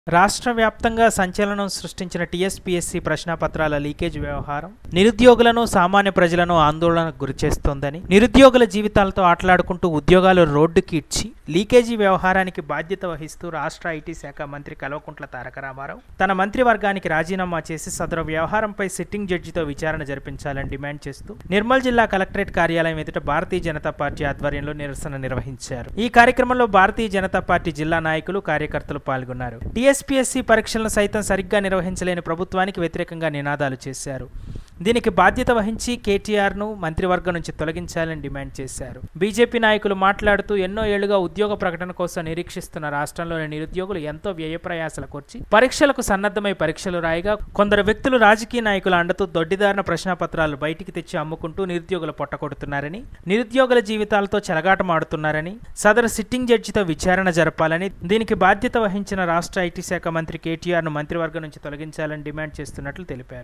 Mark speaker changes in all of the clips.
Speaker 1: రాష్ట్ర వ్యాప్తంగా సంచలనం సృష్టించిన టీఎస్పీఎస్సీ ప్రశ్నాపత్రాల లీకేజ్ వ్యవహారం నిరుద్యోగులను సామాన్య ప్రజలను ఆందోళనకు గురిచేస్తోందని నిరుద్యోగుల జీవితాలతో ఆటలాడుకుంటూ ఉద్యోగాలు రోడ్డుకి ఇచ్చి లీకేజీ వ్యవహారానికి బాధ్యత వహిస్తూ రాష్ట్ర ఐటీ శాఖ మంత్రి కల్వకుంట్ల తారక రామారావు తన మంత్రివర్గానికి రాజీనామా చేసి సదరు వ్యవహారంపై సిట్టింగ్ జడ్జితో విచారణ జరిపించాలని డిమాండ్ చేస్తూ నిర్మల్ జిల్లా కలెక్టరేట్ కార్యాలయం ఎదుట భారతీయ జనతా పార్టీ ఆధ్వర్యంలో నిరసన నిర్వహించారు ఈ కార్యక్రమంలో భారతీయ జనతా పార్టీ జిల్లా నాయకులు కార్యకర్తలు పాల్గొన్నారు టీఎస్పీఎస్సీ పరీక్షలను సైతం సరిగ్గా నిర్వహించలేని ప్రభుత్వానికి వ్యతిరేకంగా నినాదాలు చేశారు దీనికి బాధ్యత వహించి కేటీఆర్ను మంత్రివర్గం నుంచి తొలగించాలని డిమాండ్ చేశారు బీజేపీ నాయకులు మాట్లాడుతూ ఎన్నో ఏళ్లుగా ఉద్యోగ ప్రకటన కోసం నిరీక్షిస్తున్న రాష్ట్రంలోని నిరుద్యోగులు ఎంతో వ్యయప్రయాసల కూర్చి పరీక్షలకు సన్నద్ధమై పరీక్షలు రాయగా కొందరు వ్యక్తులు రాజకీయ నాయకుల అండతో దొడ్డిదారిన ప్రశ్నాపత్రాలు బయటికి తెచ్చి అమ్ముకుంటూ నిరుద్యోగులు పొట్టకొడుతున్నారని నిరుద్యోగుల జీవితాలతో చెలగాటమాడుతున్నారని సదరు సిట్టింగ్ జడ్జితో విచారణ జరపాలని దీనికి బాధ్యత వహించిన రాష్ట్ర ఐటీ శాఖ మంత్రి కేటీఆర్ను మంత్రివర్గం నుంచి తొలగించాలని డిమాండ్ చేస్తున్నట్లు తెలిపారు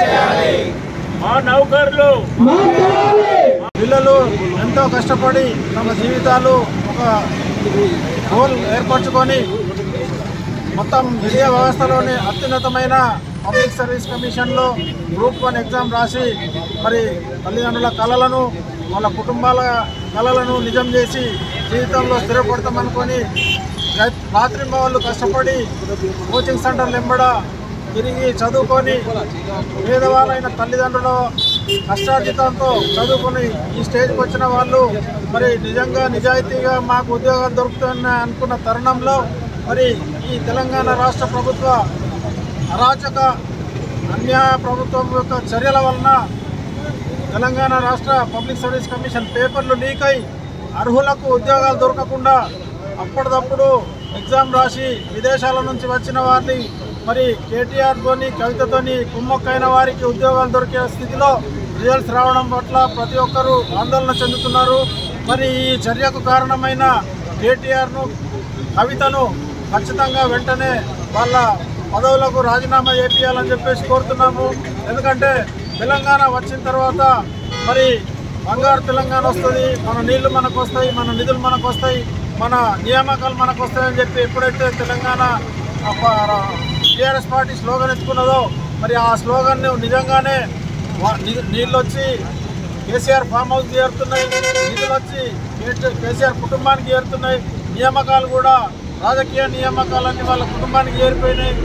Speaker 2: మా నౌకర్లు
Speaker 3: పిల్లలు ఎంతో కష్టపడి తమ జీవితాలు ఒక గోల్ ఏర్పరచుకొని మొత్తం విద్యా వ్యవస్థలోని అత్యున్నతమైన పబ్లిక్ సర్వీస్ కమిషన్లో గ్రూప్ వన్ ఎగ్జామ్ రాసి మరి తల్లిదండ్రుల కళలను వాళ్ళ కుటుంబాల కళలను నిజం చేసి జీవితంలో స్థిరపడతామనుకొని రాత్రి వాళ్ళు కష్టపడి కోచింగ్ సెంటర్లు ఎంబడ తిరిగి చదువుకొని పేదవాళ్ళైన తల్లిదండ్రుల కష్టార్జితంతో చదువుకొని ఈ స్టేజ్కి వచ్చిన వాళ్ళు మరి నిజంగా నిజాయితీగా మాకు ఉద్యోగాలు దొరుకుతున్నాయి అనుకున్న తరుణంలో మరి ఈ తెలంగాణ రాష్ట్ర ప్రభుత్వ అరాచక అన్యాయ ప్రభుత్వం యొక్క చర్యల వలన తెలంగాణ రాష్ట్ర పబ్లిక్ సర్వీస్ కమిషన్ పేపర్లు లీక్ అయి అర్హులకు ఉద్యోగాలు దొరకకుండా అప్పటిదప్పుడు ఎగ్జామ్ రాసి విదేశాల నుంచి వచ్చిన వారిని మరి కేటీఆర్తోని కవితతోని కుమ్మక్కైన వారికి ఉద్యోగాలు దొరికే స్థితిలో రిజల్ట్స్ రావడం పట్ల ప్రతి ఒక్కరూ ఆందోళన చెందుతున్నారు మరి ఈ చర్యకు కారణమైన కేటీఆర్ను కవితను ఖచ్చితంగా వెంటనే వాళ్ళ పదవులకు రాజీనామా చేపియాలని చెప్పేసి కోరుతున్నాము ఎందుకంటే తెలంగాణ వచ్చిన తర్వాత మరి బంగారు తెలంగాణ వస్తుంది మన నీళ్లు మనకు వస్తాయి మన నిధులు మనకు వస్తాయి మన నియామకాలు మనకు వస్తాయని చెప్పి ఎప్పుడైతే తెలంగాణ టీఆర్ఎస్ పార్టీ స్లోగన్ ఎత్తుకున్నదో మరి ఆ స్లోగన్ నిజంగానే వా- ని- నీళ్ళు వచ్చి కేసీఆర్ ఫామ్ హౌస్ చేరుతున్నాయి నిధులు వచ్చి కేటీ- కేసీఆర్ కుటుంబానికి చేరుతున్నాయి నియామకాలు కూడా రాజకీయ నియామకాలన్నీ వాళ్ళ కుటుంబానికి చేరిపోయినాయి